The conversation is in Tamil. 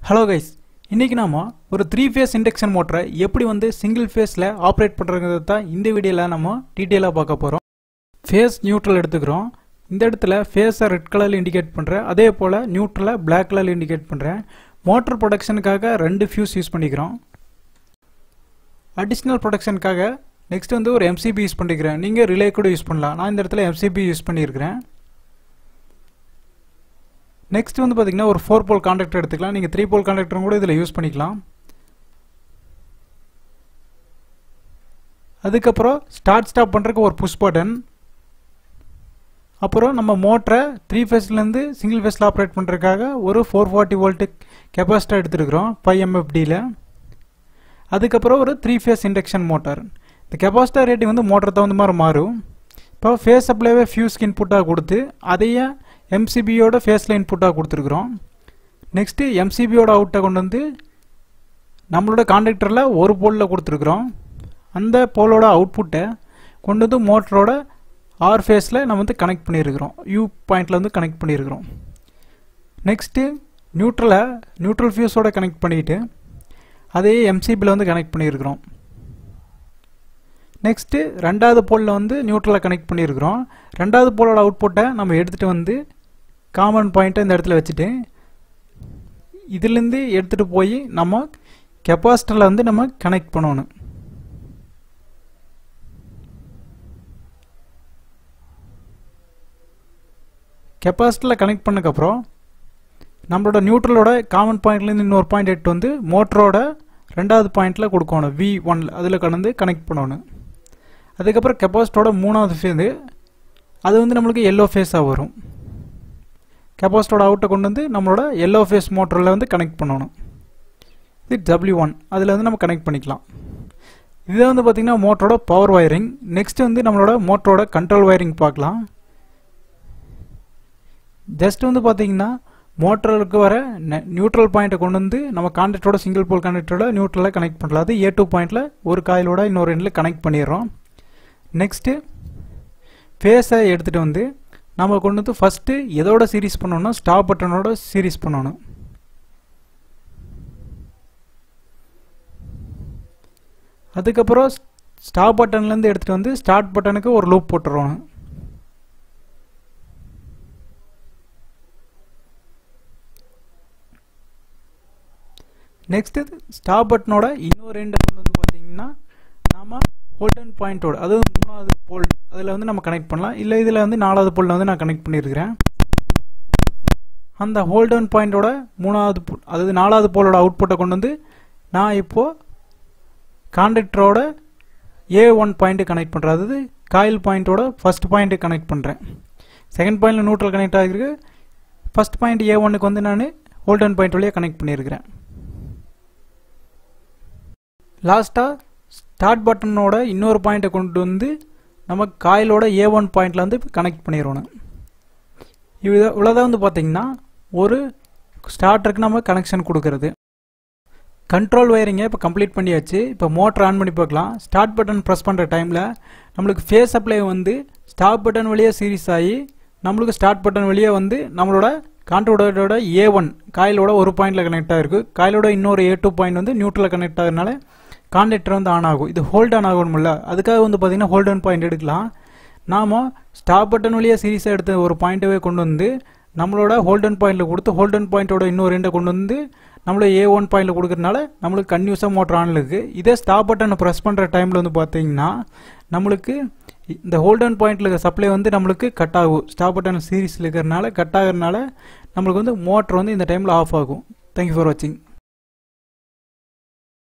ஹலோ கைஸ் இன்றைக்கி நாம ஒரு த்ரீ ஃபேஸ் இண்டக்ஷன் மோட்டரை எப்படி வந்து சிங்கிள் ஃபேஸில் ஆப்ரேட் பண்ணுறதுங்கிறத தான் இந்த வீடியோவில் நம்ம டீட்டெயிலாக பார்க்க போகிறோம் ஃபேஸ் நியூட்ரல் எடுத்துக்கிறோம் இந்த இடத்துல ஃபேஸை ரெட் கலரில் இண்டிகேட் பண்ணுறேன் அதே போல் நியூட்ரலை பிளாக் கலரில் இண்டிகேட் பண்ணுறேன் மோட்டர் ப்ரொடக்ஷனுக்காக ரெண்டு ஃபியூஸ் யூஸ் பண்ணிக்கிறோம் அடிஷ்னல் ப்ரொடக்ஷனுக்காக நெக்ஸ்ட் வந்து ஒரு எம்சிபி யூஸ் பண்ணிக்கிறேன் நீங்கள் ரிலே கூட யூஸ் பண்ணலாம் நான் இந்த இடத்துல எம்சிபி யூஸ் பண்ணியிருக்கிறேன் நெக்ஸ்ட் வந்து பார்த்தீங்கன்னா ஒரு ஃபோர் போல் கான்டாக்டர் எடுத்துக்கலாம் நீங்கள் த்ரீ போல் கான்டாக்டரும் கூட இதில் யூஸ் பண்ணிக்கலாம் அதுக்கப்புறம் ஸ்டார்ட் ஸ்டாப் பண்ணுறதுக்கு ஒரு புஷ் பட்டன் அப்புறம் நம்ம மோட்டரை த்ரீ ஃபேஸ்லேருந்து சிங்கிள் ஃபேஸில் ஆப்ரேட் பண்ணுறதுக்காக ஒரு ஃபோர் ஃபார்ட்டி வோல்ட்டு கெப்பாசிட்டர் எடுத்துருக்குறோம் ஃபைவ் எம்எஃப்டியில் அதுக்கப்புறம் ஒரு த்ரீ ஃபேஸ் இண்டக்ஷன் மோட்டார் இந்த கெப்பாசிட்டர் ரேட்டிங் வந்து மோட்டர் தகுந்த மாதிரி மாறும் இப்போ ஃபேஸ் சப்ளைவே ஃபியூஸ்க்கு இன்புட்டாக கொடுத்து அதையே எம்சிபியோட ஃபேஸில் இன்புட்டாக கொடுத்துருக்குறோம் நெக்ஸ்ட்டு எம்சிபியோட அவுட்டை கொண்டு வந்து நம்மளோட கான்டாக்டரில் ஒரு போலில் கொடுத்துருக்குறோம் அந்த போலோட அவுட்புட்டை கொண்டு வந்து மோட்டரோட ஆர் ஃபேஸில் நம்ம வந்து கனெக்ட் பண்ணியிருக்கிறோம் யூ பாயிண்டில் வந்து கனெக்ட் பண்ணியிருக்கிறோம் நெக்ஸ்ட்டு நியூட்ரலை நியூட்ரல் ஃபியூஸோட கனெக்ட் பண்ணிவிட்டு அதே எம்சிபியில் வந்து கனெக்ட் பண்ணியிருக்கிறோம் நெக்ஸ்ட்டு ரெண்டாவது போலில் வந்து நியூட்ரலை கனெக்ட் பண்ணியிருக்கிறோம் ரெண்டாவது போலோட அவுட்புட்டை நம்ம எடுத்துகிட்டு வந்து காமன் பாயிண்ட்டை இந்த இடத்துல வச்சுட்டு இதுலேருந்து எடுத்துகிட்டு போய் நம்ம கெப்பாசிட்டரில் வந்து நம்ம கனெக்ட் பண்ணணும் கெப்பாசிட்டரில் கனெக்ட் பண்ணக்கப்புறம் நம்மளோட நியூட்ரலோட காமன் பாயிண்ட்லேருந்து இன்னொரு பாயிண்ட் எடுத்து வந்து மோட்டரோட ரெண்டாவது பாயிண்டில் கொடுக்கணும் வி ஒன்ல அதில் கலந்து கனெக்ட் பண்ணணும் அதுக்கப்புறம் கெப்பாசிட்டரோட மூணாவது ஃபேஸு அது வந்து நம்மளுக்கு எல்லோ ஃபேஸாக வரும் கெப்பாசிட்டரோட அவுட்டை கொண்டு வந்து நம்மளோட எல்லோ ஃபேஸ் மோட்டரில் வந்து கனெக்ட் பண்ணணும் இது டபிள்யூ ஒன் அதில் வந்து நம்ம கனெக்ட் பண்ணிக்கலாம் இது வந்து பார்த்திங்கன்னா மோட்டரோட பவர் வயரிங் நெக்ஸ்ட் வந்து நம்மளோட மோட்டரோட கண்ட்ரோல் வயரிங் பார்க்கலாம் ஜஸ்ட் வந்து பார்த்தீங்கன்னா மோட்டருக்கு வர நியூட்ரல் பாயிண்ட்டை கொண்டு வந்து நம்ம கான்டாக்டோட சிங்கிள் போல் கான்டாக்டரோட நியூட்ரலில் கனெக்ட் பண்ணலாம் அது ஏ டூ பாயிண்டில் ஒரு காயிலோட இன்னொரு எண்டில் கனெக்ட் பண்ணிடுறோம் நெக்ஸ்ட்டு ஃபேஸை எடுத்துகிட்டு வந்து நம்ம கொண்டு வந்து ஃபஸ்ட்டு எதோட சீரீஸ் பண்ணணும்னா ஸ்டாப் பட்டனோட சீரீஸ் பண்ணணும் அதுக்கப்புறம் ஸ்டாப் பட்டன்லேருந்து எடுத்துகிட்டு வந்து ஸ்டார்ட் பட்டனுக்கு ஒரு லூப் போட்டுருவோம் நெக்ஸ்ட்டு ஸ்டாப் பட்டனோட இன்னொரு ரெண்டு கொண்டு வந்து பார்த்தீங்கன்னா நாம் ஹோல்டன் பாயிண்ட்டோட அதாவது மூணாவது போல் அதில் வந்து நம்ம கனெக்ட் பண்ணலாம் இல்லை இதில் வந்து நாலாவது போலில் வந்து நான் கனெக்ட் பண்ணியிருக்கிறேன் அந்த ஹோல்டன் பாயிண்ட்டோட மூணாவது அதாவது நாலாவது போலோட அவுட்புட்டை கொண்டு வந்து நான் இப்போது கான்டாக்டரோட ஏ ஒன் பாயிண்ட்டு கனெக்ட் பண்ணுறேன் அதாவது காயில் பாயிண்ட்டோட ஃபஸ்ட் பாயிண்ட்டு கனெக்ட் பண்ணுறேன் செகண்ட் பாயிண்டில் நியூட்ரல் கனெக்ட் ஆகிருக்கு ஃபஸ்ட் பாயிண்ட் ஏ ஒன்னுக்கு வந்து நான் ஹோல்டன் பாயிண்ட் வழியாக கனெக்ட் பண்ணியிருக்கிறேன் லாஸ்ட்டாக ஸ்டார்ட் பட்டனோட இன்னொரு பாயிண்ட்டை கொண்டு வந்து நம்ம காயிலோட ஏ ஒன் பாயிண்டில் வந்து கனெக்ட் பண்ணிடணும் இது இவ்வளோதான் வந்து பார்த்திங்கன்னா ஒரு ஸ்டார்டருக்கு நம்ம கனெக்ஷன் கொடுக்கறது கண்ட்ரோல் வயரிங்கை இப்போ கம்ப்ளீட் பண்ணியாச்சு இப்போ மோட்டர் ஆன் பண்ணி பார்க்கலாம் ஸ்டார்ட் பட்டன் ப்ரெஸ் பண்ணுற டைமில் நம்மளுக்கு ஃபேஸ் சப்ளை வந்து ஸ்டாப் பட்டன் வழியாக சீரிஸ் ஆகி நம்மளுக்கு ஸ்டார்ட் பட்டன் வழியாக வந்து நம்மளோட கான்ட்ரோடோட ஏ ஒன் காயிலோட ஒரு பாயிண்டில் கனெக்ட் ஆகிருக்கு காயிலோட இன்னொரு ஏ டூ பாயிண்ட் வந்து நியூட்ரலில் கனெக்ட் ஆகிறதுனால கான்டாக்டர் வந்து ஆன் ஆகும் இது ஹோல்ட் ஆன் ஆகணும்ல அதுக்காக வந்து பார்த்தீங்கன்னா ஹோல்ட் ஆன் பாயிண்ட் எடுக்கலாம் நாம் ஸ்டாப் பட்டன் வழியாக சீரியஸாக எடுத்த ஒரு பாயிண்ட்டவே கொண்டு வந்து நம்மளோட ஹோல்டன் பாயிண்டில் கொடுத்து ஹோல்டன் பாயிண்ட்டோட இன்னொரு ரெண்டை கொண்டு வந்து நம்மள ஏ ஒன் பாயிண்டில் கொடுக்கறதுனால நம்மளுக்கு கன்யூஸாக மோட்டர் ஆனில் இருக்குது இதே ஸ்டாப் பட்டனை ப்ரெஸ் பண்ணுற டைமில் வந்து பார்த்தீங்கன்னா நம்மளுக்கு இந்த ஹோல்டன் பாயிண்டில் இருக்க சப்ளை வந்து நம்மளுக்கு கட் ஆகும் ஸ்டாப் பட்டன் சீரீஸில் இருக்கிறனால கட் ஆகிறதுனால நம்மளுக்கு வந்து மோட்டர் வந்து இந்த டைமில் ஆஃப் ஆகும் தேங்க்யூ ஃபார் வாட்சிங்